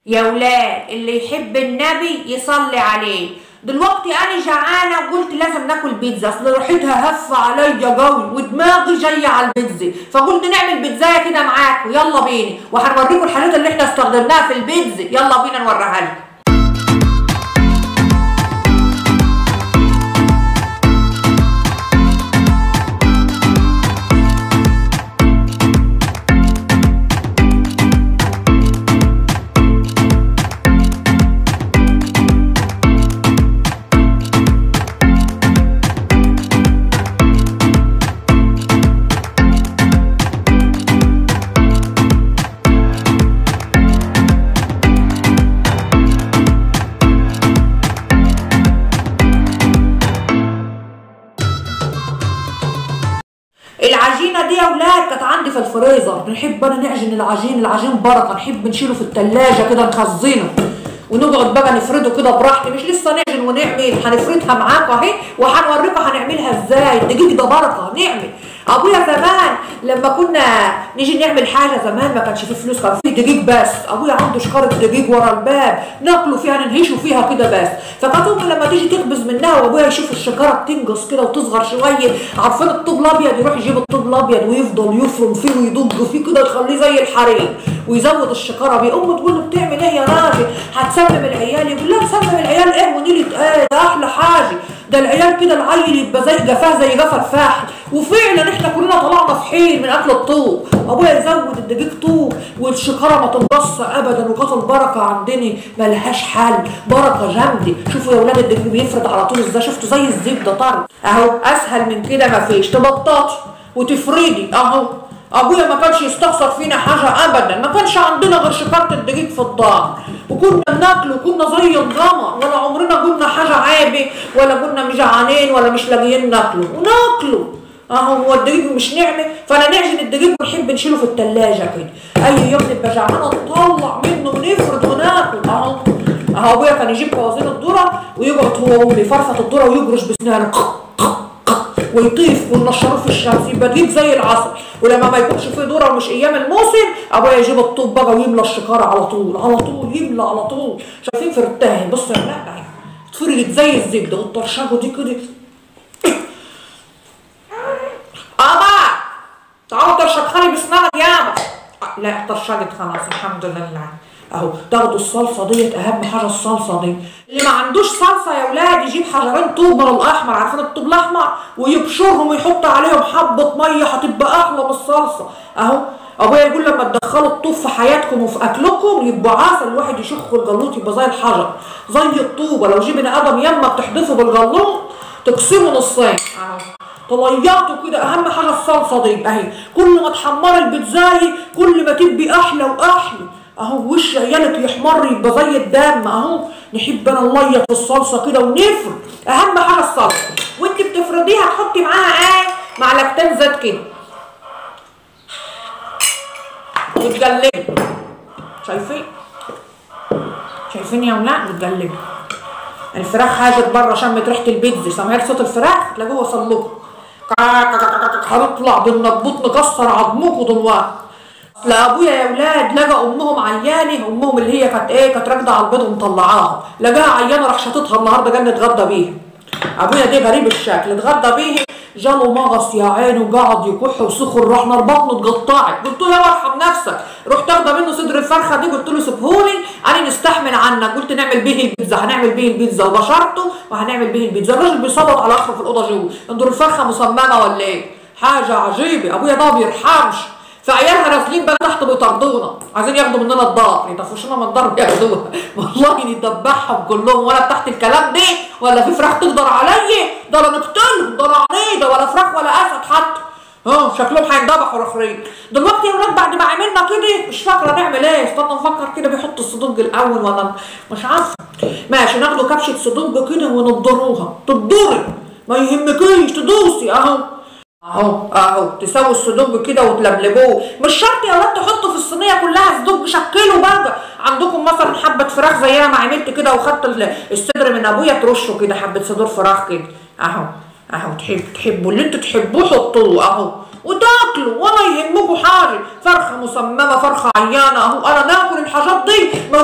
يا ولاد اللي يحب النبي يصلي عليه دلوقتي انا جعانه وقلت لازم ناكل بيتزا اصل ريحتها هفه عليا قوي ودماغي جايه على البيتزا فقلت نعمل بيتزايه كده معاكم يلا بينا وهنوريكم الحاجات اللي احنا استخدمناها في البيتزا يلا بينا نوريها لكم العجينه دي يا ولاد كانت عندي في الفريزر نحب انا نعجن العجين العجين بركه نحب نشيله في التلاجة كده نخزنه ونقعد بقى نفرده كده براحتي مش لسه نعجن ونعمل هنفردها معاكم اهي وهنوريكم هنعملها ازاي الدقيق ده بركه نعمل ابويا زمان لما كنا نيجي نعمل حاجه زمان ما كانش فيه فلوس كان فيه دقيق بس ابويا عنده شكاره دقيق ورا الباب ناكله فيها ننهشه فيها كده بس فكانت امي لما تيجي تخبز منها وابويا يشوف الشكاره بتنقص كده وتصغر شويه عارفين الطوب الابيض يروح يجيب الطوب الابيض ويفضل يفرم فيه ويدق فيه كده يخليه زي الحرير ويزود الشكاره بيه امه تقول له بتعمل ايه يا راجل هتسمم العيال يقول لها مسمم العيال ايه ونيله ايه ده احلى حاجه ده العيال كده العيل يبقى زي جفاه زي جفا الفحم وفعلا احنا كلنا طلعنا في حين من اكل الطوب ابويا يزود الدقيق طوب والشكاره ما تنقص ابدا وكانت البركه عندنا ملهاش حل بركه جامده شوفوا يا ولاد الدقيق بيفرد على طول ازاي شفتوا زي الزبده طرد اهو اسهل من كده ما فيش تبططي وتفردي اهو ابويا ما كانش يستخسر فينا حاجه ابدا ما كانش عندنا غير شكاره الدقيق في الدار وكنا بناكل وكنا زي القمر ولا عمرنا قلنا حاجه عيبه ولا كنا مش جعانين ولا مش لاقيين ناكله وناكله اهو هو الدقيق مش نعمه فانا نعجن الدقيق ونحب نشيله في التلاجة كده اي يوم نبقى جعانه نطلع منه ونفرد وناكل اهو اهو ابويا كان يجيب كوازين الذره ويقعد هو بيفرفط الذره ويجرش بسنانه ويطيف وننشره في الشمس يبقى دقيق زي العسل ولما ما يكونش فيه ذره ومش ايام الموسم ابويا يجيب الطوب بقى ويملى الشكاره على طول على طول يملى على طول شايفين فردتها بصوا يا ولاد اهي اتفردت زي الزبده والطرشاجه دي كده ابا تعالوا ترشقها لي بسنانك يابا لا طرشقت خلاص الحمد لله اهو تاخدوا الصلصه ديت اهم حاجه الصلصه دي اللي ما عندوش صلصه يا ولاد يجيب حجرين طوب من الاحمر عارفين الطوب الاحمر ويبشرهم ويحط عليهم حبه ميه هتبقى احلى من الصلصه اهو ابويا يقول لما تدخلوا الطوب في حياتكم وفي اكلكم يبقى عسل الواحد يشخ الجلوط يبقى زي الحجر زي الطوبه لو جه بني ادم يما بتحدفه بالجلوط تقسمه نصين اهو طلياته كده اهم حاجه الصلصه دي اهي كل ما تحمري البيتزاي كل ما تبقي احلى واحلى اهو وش عيالك يحمر يبقى زي الدم اهو نحب انا نليط في الصلصه كده ونفرد اهم حاجه الصلصه وانت بتفرديها تحطي معاها ايه معلقتين زيت كده وتقلبي شايفين شايفين يا ولاد بتقلبي الفراخ هاجت بره شمت ريحه البيتزا سمعت صوت الفراخ تلاقوه وصل لكم هنطلع بالنبوط نكسر عظمكم دلوقتي لا ابويا يا ولاد لقى امهم عيانه امهم اللي هي كانت ايه كانت راكده على البيض ومطلعاها لقاها عيانه راح شاططها النهارده قال نتغدى بيها ابويا ده غريب الشكل اتغدى بيه جاله مغص يا عيني وقعد يكح وسخن رحنا بطنه اتقطعت قلت له يا ارحم نفسك رحت اخده منه صدر الفرخه دي قلت له سيبهولي انا نستحمل عنك قلت نعمل بيه البيتزا هنعمل بيه البيتزا وبشرته وهنعمل بيه البيتزا الراجل بيصوت على اخره في الاوضه جوه انظر الفرخه مصممه ولا ايه حاجه عجيبه ابويا ده ما بيرحمش فعيالها نازلين بقى تحت بيطردونا عايزين ياخدوا مننا الدار يطفشونا من الدار ياخدوها والله ندبحهم كلهم ولا تحت الكلام ده ولا في فراخ تقدر عليا ده لا نقتلهم ده لا عنيده ولا فراخ ولا اسد حتى اه شكلهم هيندبحوا رخرين دلوقتي يا ولاد بعد ما عملنا كده مش فاكره نعمل ايه استنى نفكر كده بيحط الصدوج الاول ولا مش عارفه ماشي ناخدوا كبشه صدوج كده ونضروها تضري ما يهمكيش تدوسي اهو اهو اهو تسووا الصدوج كده وتلبلبوه مش شرط يا ولاد تحطوا في الصينيه كلها صدوج شكلوا بقى عندكم مثلا حبه فراخ زي انا ما عملت كده وخدت الصدر من ابويا ترشوا كده حبه صدور فراخ كده اهو اهو تحب تحبوا اللي انتوا تحبوه حطوه اهو وتاكلوا ولا يهمكم حاجه فرخه مصممه فرخه عيانه اهو انا ناكل الحاجات دي ما رحت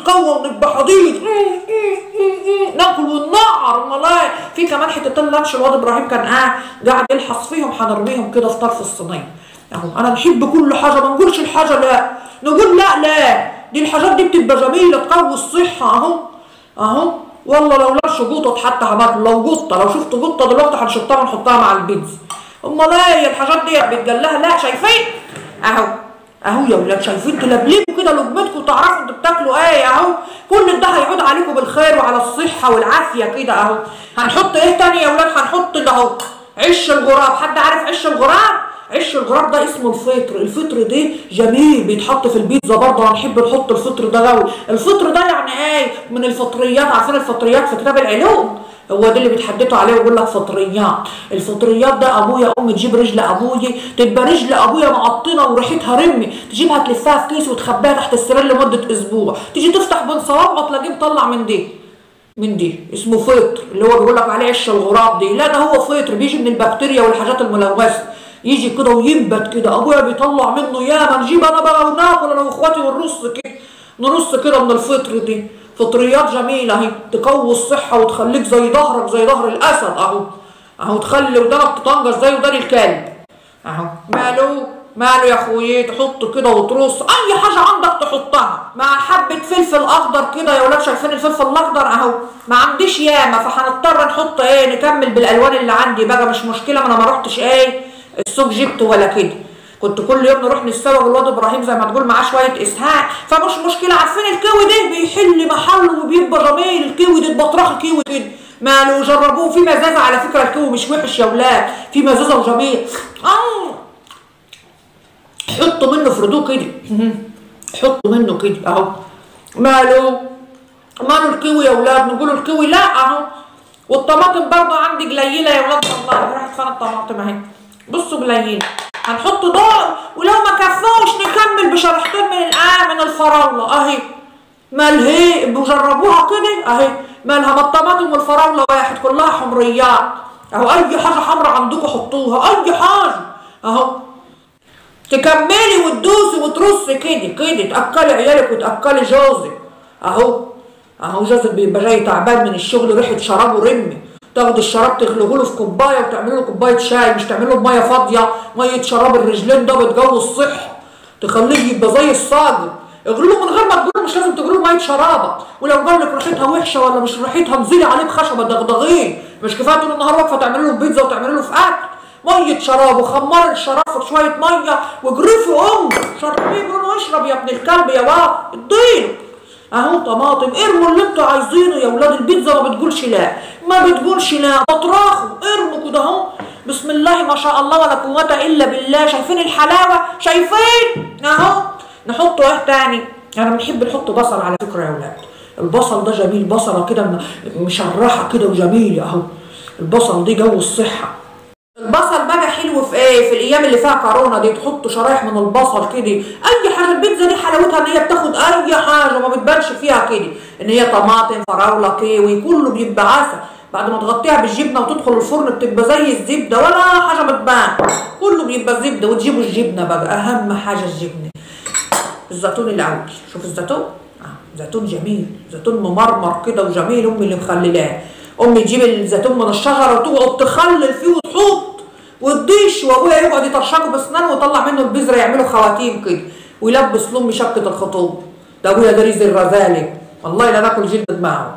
ونتقوى ونبقى حديد ناكل وننعر امال إيه؟ في كمان حتتين لانش الواد ابراهيم كان قاعد قاعد يلحس فيهم هنرميهم كده في طرف الصينيه اهو انا نحب كل حاجه ما نقولش الحاجه لا نقول لا لا دي الحاجات دي بتبقى جميله تقوي الصحه اهو اهو والله لو لانش قطط حتى عملت لو قطه لو شفت قطه دلوقتي هنشطها ونحطها مع البيتزا امال ايه الحاجات دي بيتقال لها لا شايفين اهو اهو يا ولاد شايفين تلبلبوا كده لقمتكم تعرفوا انتوا بتاكلوا ايه اهو كل ده هيعود عليكم بالخير وعلى الصحه والعافيه كده اهو هنحط ايه تاني يا ولاد هنحط ده اهو عش الغراب حد عارف عش الغراب عش الغراب ده اسمه الفطر الفطر ده جميل بيتحط في البيتزا برضه هنحب نحط الفطر ده قوي الفطر ده يعني ايه من الفطريات عارفين الفطريات في كتاب العلوم هو ده اللي بيتحدثوا عليه ويقول لك فطريات الفطريات ده ابويا ام تجيب رجل ابويا تبقى رجل ابويا معطنه وريحتها رمي تجيبها تلفها في كيس وتخبيها تحت السرير لمده اسبوع تيجي تفتح بين صوابعك تلاقيه مطلع من دي من دي اسمه فطر اللي هو بيقول لك عليه عش الغراب دي لا ده هو فطر بيجي من البكتيريا والحاجات الملوثه يجي كده وينبت كده ابويا بيطلع منه ياما نجيب انا بقى وناكل انا واخواتي ونرص كده نرص كده من الفطر دي فطريات جميله اهي تقوي الصحه وتخليك زي ظهرك زي ظهر الاسد اهو اهو تخلي ودانك تطنجش زي ودان الكلب اهو ماله ماله يا اخويا تحط كده وترص اي حاجه عندك تحطها مع حبه فلفل اخضر كده يا ولاد شايفين الفلفل الاخضر اهو ما عنديش ياما فهنضطر نحط ايه نكمل بالالوان اللي عندي بقى مش مشكله ما انا ما رحتش ايه السوق جبت ولا كده كنت كل يوم نروح نتسوق الواد ابراهيم زي ما تقول معاه شويه اسهال فمش مشكله عارفين الكيوي ده بيحل محله وبيبقى جميل الكيوي ده بطرخ كيوي كده ماله جربوه في مزازه على فكره الكيوي مش وحش يا ولاد في مزازه وجميل آه. حطوا منه فردوه كده حطوا منه كده اهو ماله ماله الكيوي يا ولاد نقولوا الكيوي لا اهو والطماطم برضه عندي قليله يا ولاد والله راحت فين الطماطم اهي بصوا قليله هنحط دول ولو ما كفوش نكمل بشريحتين من الآن من الفراولة اهي مال هي بجربوها كده اهي مالها ما الطماطم والفراولة واحد كلها حمريات اهو اي حاجة حمرا عندكم حطوها اي حاجة اهو تكملي وتدوسي وترصي كده كده تاكلي عيالك وتاكلي جوزك اهو اهو جوزك بيبقى جاي تعبان من الشغل ريحه شرابه رمي تاخد الشراب تغليه له في كوبايه وتعمل له كوبايه شاي مش تعمل له بميه فاضيه ميه شراب الرجلين ده بتجوز الصحه تخليه يبقى زي الصاجر اغلوه من غير ما تقول مش لازم تقولوا ميه شرابه ولو قال لك ريحتها وحشه ولا مش ريحتها انزلي عليه بخشبه دغدغيه مش كفايه طول النهار واقفه تعمل له بيتزا وتعمل له في اكل ميه شراب وخمر الشراب في شويه ميه واجرفي ام شربيه قولوا اشرب يا ابن الكلب يا بابا اديله اهو طماطم ارموا اللي انتوا عايزينه يا ولاد البيتزا ما بتقولش لا ما بتقولش لا بطراخوا ارموا كده اهو بسم الله ما شاء الله ولا قوه الا بالله شايفين الحلاوه شايفين اهو نحطه ايه تاني انا بنحب نحط بصل على فكره يا ولاد البصل ده جميل بصله كده مشرحه كده وجميله اهو البصل دي جو الصحه البصل بقى حلو في ايه في الايام اللي فيها كورونا دي تحط شرايح من البصل كده اي حاجه البيتزا دي حلاوتها ان هي بتاخد اي حاجه ما بتبانش فيها كده ان هي طماطم فراوله كيوي كله بيبقى عسل بعد ما تغطيها بالجبنه وتدخل الفرن بتبقى زي الزبده ولا حاجه بتبان كله بيبقى زبده وتجيبوا الجبنه بقى اهم حاجه الجبنه الزيتون الاول شوف الزيتون اه زيتون جميل زيتون ممرمر كده وجميل امي اللي مخللاه امي تجيب الزيتون من الشجره وتقعد تخلل فيه وتحط وتضيش وابويا يقعد يطرشقه باسنانه ويطلع منه البذره يعملوا خواتيم كده ويلبس لامي شبكه الخطوب ده ابويا ده ريز الرذالي والله لا ناكل جلد دماغه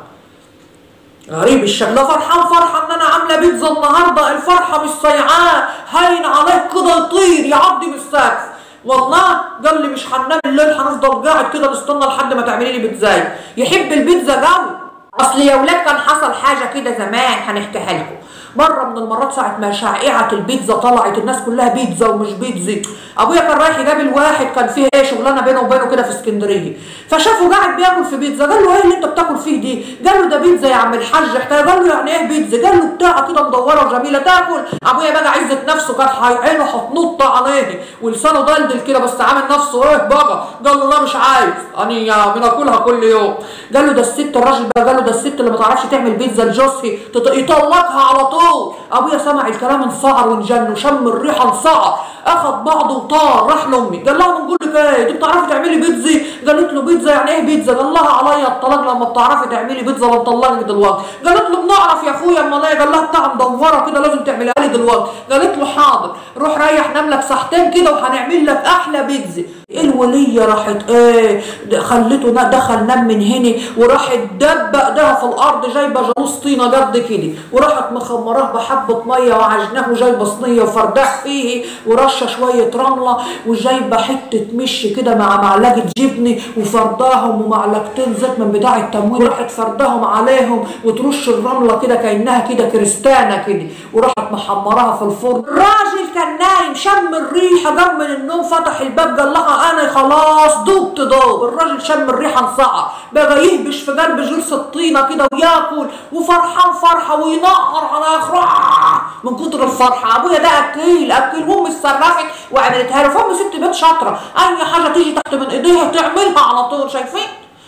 غريب الشكل ده فرحان فرحه ان انا عامله بيتزا النهارده الفرحه مش صيعاه هاين عليك كده يطير يعدي من السقف والله قال لي مش هننام الليل هنفضل قاعد كده نستنى لحد ما تعملي لي بيتزاي يحب البيتزا قوي اصل يا ولاد كان حصل حاجه كده زمان هنحكيها لكم مره من المرات ساعه ما شائعه البيتزا طلعت الناس كلها بيتزا ومش بيتزا ابويا كان رايح يقابل واحد كان فيه ايه شغلانه بينه وبينه كده في اسكندريه فشافه قاعد بياكل في بيتزا قال له ايه اللي انت بتاكل فيه دي قال له ده بيتزا يا عم الحاج احتاج قال له يعني ايه بيتزا قال له بتاعه كده مدوره وجميله تاكل ابويا بقى عزه نفسه كان عينه هتنط عليه ولسانه دلدل كده بس عامل نفسه ايه بقى قال له لا مش عايز انا بناكلها كل يوم قال له ده الست الراجل بقى قال له ده الست اللي ما تعرفش تعمل بيتزا لجوزها يطلقها على طول ابويا سمع الكلام انصعر وانجن وشم الريحه انصعر اخد بعضه وطار راح لامي قال لها بنقول لك ايه انت بتعرفي تعملي بيتزا قالت له بيتزا يعني ايه بيتزا قال لها عليا الطلاق لما بتعرفي تعملي بيتزا بنطلقك دلوقتي قالت له بنعرف يا اخويا اما انا قال لها بتاع مدوره كده لازم تعملها لي دلوقتي قالت له حاضر روح ريح نام لك ساعتين كده وهنعمل لك احلى بيتزا الوليه راحت ايه خلته نا- دخل نام من هنا وراحت دب ايدها في الارض جايبه جاموس طينه قد كده وراحت مخمراه بحبه ميه وعجناه وجايبه صينيه وفرداه فيه ورشه شويه رمله وجايبه حته مش كده مع معلقه جبنه وفرداهم ومعلقتين زيت من بتاع التموين وراحت فرداهم عليهم وترش الرمله كده كانها كده كريستانه كده وراحت محمراها في الفرن الراجل كان نايم شم الريحه قام من النوم فتح الباب قال لها انا خلاص دوبت دوب الراجل شم الريحه انصعب بقى يهبش في قلب جرس الطينه كده وياكل وفرحان فرحه وينقر على اخره من كتر الفرحه ابويا ده اكيل اكيل وامي اتصرفت وعملتها له فامي ست بنت شاطره اي حاجه تيجي تحت من ايديها تعملها على طول شايفين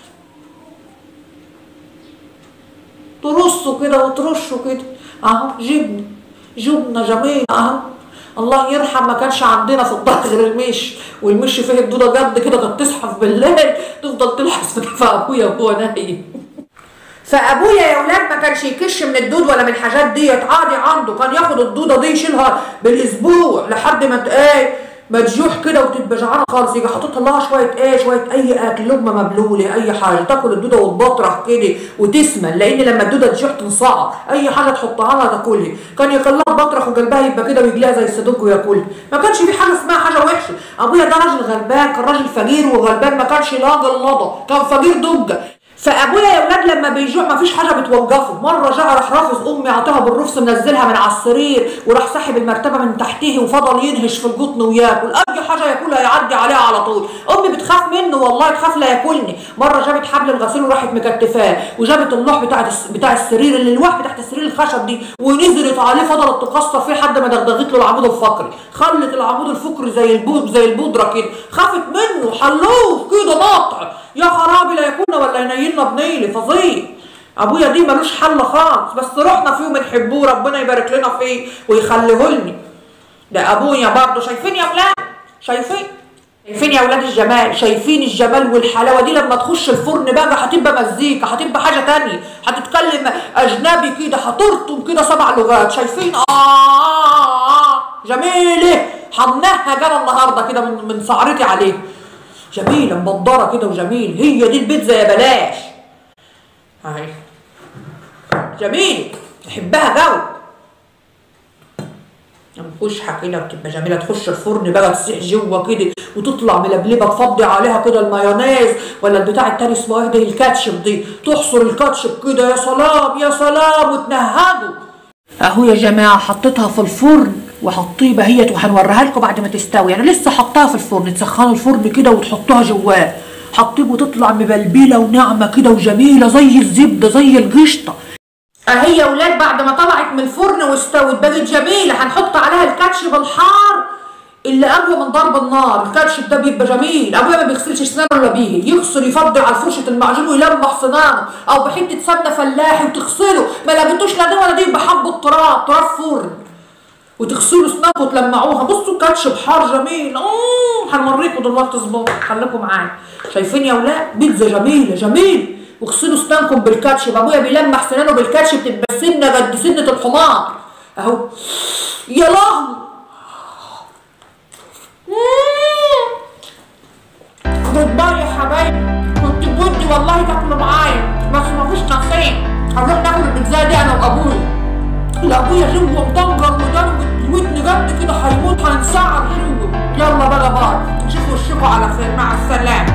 ترصوا كده وترشوا كده اهو جبنه جبنه جميله اهو الله يرحم ما كانش عندنا في الدار غير المش والمش فيه الدوده جد كده كانت تزحف بالليل تفضل تلحس في كف ابويا وهو نايم فابويا يا ولاد ما كانش يكش من الدود ولا من الحاجات ديت عادي عنده كان ياخد الدوده دي يشيلها بالاسبوع لحد ما ت- ايه ما تجوح كده وتبقى جعانه خالص يجي حاطط لها شويه ايه شويه اي اكل لقمه مبلوله اي حاجه تاكل الدوده وتبطرخ كده وتسمن لان لما الدوده تجوح تنصعر اي حاجه تحطها لها تاكلها كان يخليها تبطرخ وقلبها يبقى كده ويجليها زي السدوك وياكلها ما كانش في حاجه اسمها حاجه وحشه ابويا ده راجل غلبان كان راجل فقير وغلبان ما كانش لاقي اللضى كان فقير دجه فابويا يا ولاد لما بيجوع مفيش حاجه بتوقفه مره جه راح رافض امي عطاها بالرفس منزلها من على السرير وراح ساحب المرتبه من تحته وفضل ينهش في القطن وياكل اي حاجه ياكلها يعدي عليها على طول امي بتخاف منه والله تخاف لا ياكلني مره جابت حبل الغسيل وراحت مكتفاه وجابت اللوح بتاع بتاع السرير اللي الواح بتاعت السرير الخشب دي ونزلت عليه فضلت تكسر فيه لحد ما دغدغت له العمود الفقري خلت العمود الفقري زي البود زي البودره كده خافت منه حلوه كده ناطع يا خرابي لا يكون ولا ينيلنا بنيلي فظيع ابويا دي ملوش حل خالص بس رحنا فيه وبنحبوه ربنا يبارك لنا فيه ويخليه لنا ده ابويا برضه شايفين يا ولاد شايفين شايفين يا ولاد الجمال شايفين الجمال والحلاوه دي لما تخش الفرن بقى هتبقى مزيكا هتبقى حاجه تانية هتتكلم اجنبي كده هترطم كده سبع لغات شايفين اه جميله حمناها جانا النهارده كده من من سعرتي عليه جميله مبدره كده وجميل هي دي البيتزا يا بلاش هاي جميل تحبها جو نخشها كده بتبقى جميله تخش الفرن بقى تسيح جوه كده وتطلع ملبلبه تفضي عليها كده المايونيز ولا البتاع التاني اسمه ايه ده الكاتشب دي تحصر الكاتشب كده يا سلام يا سلام وتنهجه اهو يا جماعه حطيتها في الفرن وحطيه بهيت وهنوريها لكم بعد ما تستوي يعني لسه حطاها في الفرن تسخنوا الفرن كده وتحطوها جواه حطيه وتطلع مبلبله وناعمه كده وجميله زي الزبده زي القشطه اهي يا ولاد بعد ما طلعت من الفرن واستوت بقت جميله هنحط عليها الكاتشب الحار اللي اقوى من ضرب النار الكاتشب ده بيبقى جميل ابويا ما بيغسلش اسنانه الا بيه يغسل يفضي على فرشه المعجون ويلمح سنانه او بحته سمنه فلاحي وتغسله ما لقيتوش لا دي ولا دي بحبه التراب تراب فرن وتغسلوا اسنانكم وتلمعوها بصوا كاتشب حار جميل اوه هنوريكم دلوقتي اصبروا خليكم معايا شايفين يا ولاد بيتزا جميله جميل واغسلوا اسنانكم بالكاتشب ابويا بيلمح سنانه بالكاتشب تبقى سنه قد سنه الحمار اهو يا لهوي جود باي يا حبايبي كنت بودي والله تاكلوا معايا بس مفيش نصيب هنروح ناكل البيتزا دي انا وابويا لابويا جوه مطنجر ودان ودن جد كده هيموت هنسعر جوه يلا بقى باي نشوف وشكوا على خير مع السلامه